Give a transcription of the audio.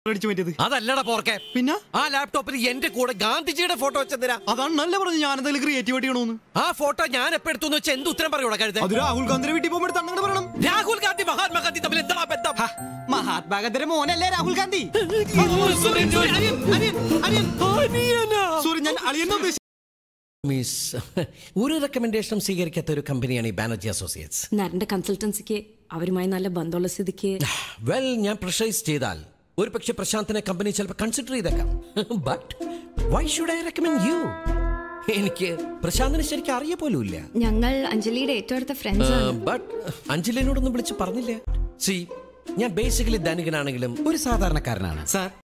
അടിച്ചു മാറ്റിയത് അതല്ലടാ പോർക്കെ പിന്നെ ആ ലാപ്ടോപ്പിൽ എന്റെ കൂടെ ഗാന്ധിജിയുടെ ഫോട്ടോ വെച്ചെന്തിനാ അതാണ് നല്ല പറഞ്ഞു ഞാൻ എന്തെങ്കിലും ക്രിയേറ്റീവ് ചെയ്യണമെന്ന് ആ ഫോട്ടോ ഞാൻ എപ്പോ എടുത്തു വെച്ചാൽ എന്ത് ഉത്തരം പറയൂടാ കഴുത അത് രാഹുൽ ഗാന്ധിയുടെ വീട്ടിൽ പോകുമ്പോൾ എടുത്ത് അങ്ങനെ പറയണം രാഹുൽ ഗാന്ധി മഹാത്മാഗാന്ധി തമ്മിൽ എന്താ ബന്ധം മഹാത്മാഗാന്ധിയുടെ മോനല്ലേ രാഹുൽ ഗാന്ധി സോറി ഞാൻ അളിയെന്നെ ഉദ്ദേശിച്ചു മിസ് ഒരു റെക്കമെൻഡേഷനും സ്വീകരിക്കാത്ത ഒരു കമ്പനിയാണ് ഈ ബാനർജി അസോസിയേറ്റ്സ് നരന്റെ കൺസൾട്ടൻസിക്ക് അവരുമായി നല്ല ബന്ധമുള്ള സ്ഥിതിക്ക് വെൽ ഞാൻ പ്രഷറൈസ് ചെയ്താൽ ഒരു പക്ഷെ പ്രശാന്തിനെ കമ്പനി ചിലപ്പോൾ കൺസിഡർ ചെയ്തേക്കാം but why should I recommend you എനിക്ക് പ്രശാന്തിനെ ശരിക്കും അറിയ പോലും ഇല്ല ഞങ്ങൾ അഞ്ജലിയുടെ ഏറ്റവും അടുത്ത ഫ്രണ്ട്സ് ആണ് ബട്ട് അഞ്ജലിനോടൊന്നും വിളിച്ച് പറഞ്ഞില്ല സി ഞാൻ ബേസിക്കലി ധനികനാണെങ്കിലും ഒരു സാധാരണക്കാരനാണ് സാർ